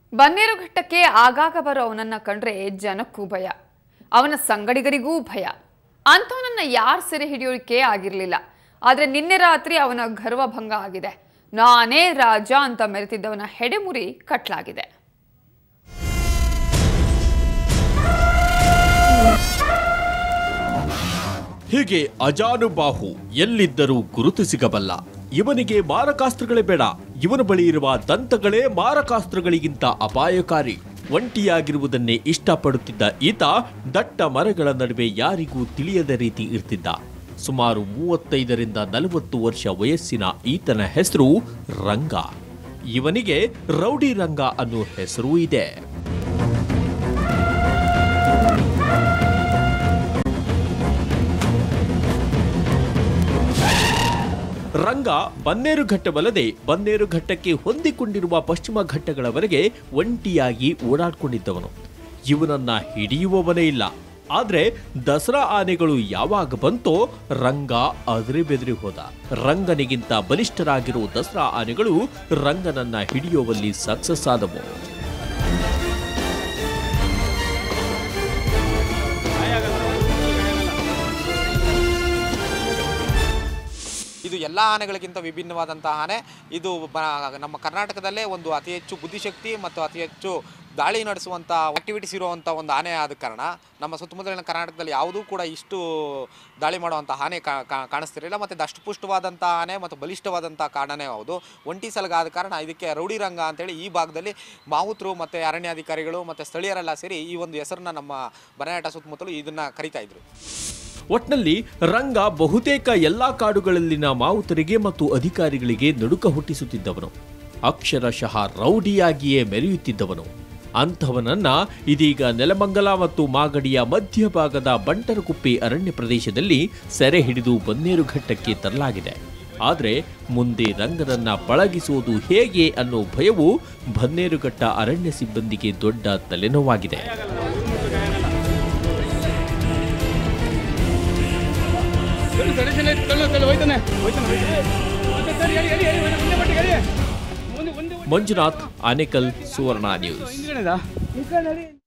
ಬನ್ನೇರುಘಟ್ಟಕ್ಕೆ ಆಗಾಗ ಬರೋ ಅವನನ್ನ ಕಂಡ್ರೆ ಜನಕ್ಕೂ ಭಯ ಅವನ ಸಂಗಡಿಗರಿಗೂ ಭಯ ಅಂಥವನನ್ನ ಯಾರು ಸೆರೆ ಹಿಡಿಯೋಕೆ ಆಗಿರಲಿಲ್ಲ ಆದರೆ ನಿನ್ನೆ ರಾತ್ರಿ ಅವನ ಗರ್ವಭಂಗ ಆಗಿದೆ ನಾನೇ ರಾಜ ಅಂತ ಮೆರೆತಿದ್ದವನ ಹೆಡೆಮುರಿ ಕಟ್ಲಾಗಿದೆ ಹೀಗೆ ಅಜಾನುಬಾಹು ಎಲ್ಲಿದ್ದರೂ ಗುರುತು ಸಿಗಬಲ್ಲ ಇವನಿಗೆ ಮಾರಕಾಸ್ತ್ರಗಳೇ ಬೇಡ ಇವನ ಬಳಿ ಇರುವ ದಂತಗಳೇ ಮಾರಕಾಸ್ತ್ರಗಳಿಗಿಂತ ಅಪಾಯಕಾರಿ ಒಂಟಿಯಾಗಿರುವುದನ್ನೇ ಇಷ್ಟಪಡುತ್ತಿದ್ದ ಈತ ದಟ್ಟ ಮರಗಳ ನಡುವೆ ಯಾರಿಗೂ ತಿಳಿಯದ ರೀತಿ ಇರ್ತಿದ್ದ ಸುಮಾರು ಮೂವತ್ತೈದರಿಂದ ನಲವತ್ತು ವರ್ಷ ವಯಸ್ಸಿನ ಈತನ ಹೆಸರು ರಂಗ ಇವನಿಗೆ ರೌಡಿ ರಂಗ ಅನ್ನೋ ಹೆಸರೂ ಇದೆ ರಂಗ ಬನ್ನೇರುಘಟ್ಟವಲ್ಲದೆ ಬನ್ನೇರುಘಟ್ಟಕ್ಕೆ ಹೊಂದಿಕೊಂಡಿರುವ ಪಶ್ಚಿಮ ಘಟ್ಟಗಳವರೆಗೆ ಒಂಟಿಯಾಗಿ ಓಡಾಡ್ಕೊಂಡಿದ್ದವನು ಇವನನ್ನ ಹಿಡಿಯುವವನೇ ಇಲ್ಲ ಆದ್ರೆ ದಸರಾ ಆನೆಗಳು ಯಾವಾಗ ಬಂತೋ ರಂಗ ಅದ್ರಿ ಬೆದರಿ ಹೋದ ರಂಗನಿಗಿಂತ ಬಲಿಷ್ಠರಾಗಿರೋ ದಸರಾ ಆನೆಗಳು ರಂಗನನ್ನ ಹಿಡಿಯುವಲ್ಲಿ ಸಕ್ಸಸ್ ಆದವು ಇದು ಎಲ್ಲ ಆನೆಗಳಿಗಿಂತ ವಿಭಿನ್ನವಾದಂತಹ ಆನೆ ಇದು ಬ- ನಮ್ಮ ಕರ್ನಾಟಕದಲ್ಲೇ ಒಂದು ಅತಿ ಹೆಚ್ಚು ಬುದ್ಧಿಶಕ್ತಿ ಮತ್ತು ಅತಿ ಹೆಚ್ಚು ದಾಳಿ ನಡೆಸುವಂಥ ಆಕ್ಟಿವಿಟೀಸ್ ಇರುವಂಥ ಒಂದು ಆನೆ ಆದ ಕಾರಣ ನಮ್ಮ ಸುತ್ತಮುತ್ತಲಿನ ಕರ್ನಾಟಕದಲ್ಲಿ ಯಾವುದೂ ಕೂಡ ಇಷ್ಟು ದಾಳಿ ಮಾಡುವಂಥ ಆನೆ ಕಾ- ಕಾ- ಕಾಣಿಸ್ತಿರಲಿಲ್ಲ ಮತ್ತು ದಷ್ಟಪುಷ್ಟವಾದಂಥ ಆನೆ ಮತ್ತು ಬಲಿಷ್ಠವಾದಂಥ ಕಾರಣನೇ ಹೌದು ಒಂಟಿ ಸಲಗ ಆದ ಕಾರಣ ಇದಕ್ಕೆ ರೌಡಿ ರಂಗ ಅಂತೇಳಿ ಈ ಭಾಗದಲ್ಲಿ ಮಾವುತರು ಮತ್ತು ಅರಣ್ಯಾಧಿಕಾರಿಗಳು ಮತ್ತು ಸ್ಥಳೀಯರೆಲ್ಲ ಸೇರಿ ಈ ಒಂದು ಹೆಸರನ್ನ ನಮ್ಮ ಬನಯಾಟ ಸುತ್ತಮುತ್ತಲು ಇದನ್ನು ಕರಿತಾ ಇದ್ರು ಒಟ್ನಲ್ಲಿ ರಂಗ ಬಹುತೇಕ ಎಲ್ಲಾ ಕಾಡುಗಳಲ್ಲಿನ ಮಾವುತರಿಗೆ ಮತ್ತು ಅಧಿಕಾರಿಗಳಿಗೆ ನಡುಕ ಹುಟ್ಟಿಸುತ್ತಿದ್ದವನು ಅಕ್ಷರಶಃ ರೌಡಿಯಾಗಿಯೇ ಮೆರೆಯುತ್ತಿದ್ದವನು ಅಂಥವನನ್ನ ಇದೀಗ ನೆಲಮಂಗಲ ಮತ್ತು ಮಾಗಡಿಯ ಮಧ್ಯಭಾಗದ ಬಂಟರಕುಪ್ಪೆ ಅರಣ್ಯ ಪ್ರದೇಶದಲ್ಲಿ ಸೆರೆ ಹಿಡಿದು ಬನ್ನೇರುಘಟ್ಟಕ್ಕೆ ತರಲಾಗಿದೆ ಆದರೆ ಮುಂದೆ ರಂಗನನ್ನ ಪಳಗಿಸುವುದು ಹೇಗೆ ಅನ್ನೋ ಭಯವು ಬನ್ನೇರುಘಟ್ಟ ಅರಣ್ಯ ಸಿಬ್ಬಂದಿಗೆ ದೊಡ್ಡ ತಲೆನೋವಾಗಿದೆ ಮಂಜುನಾಥ್ ಆನೇಕಲ್ ಸುವರ್ಣ ನ್ಯೂಸ್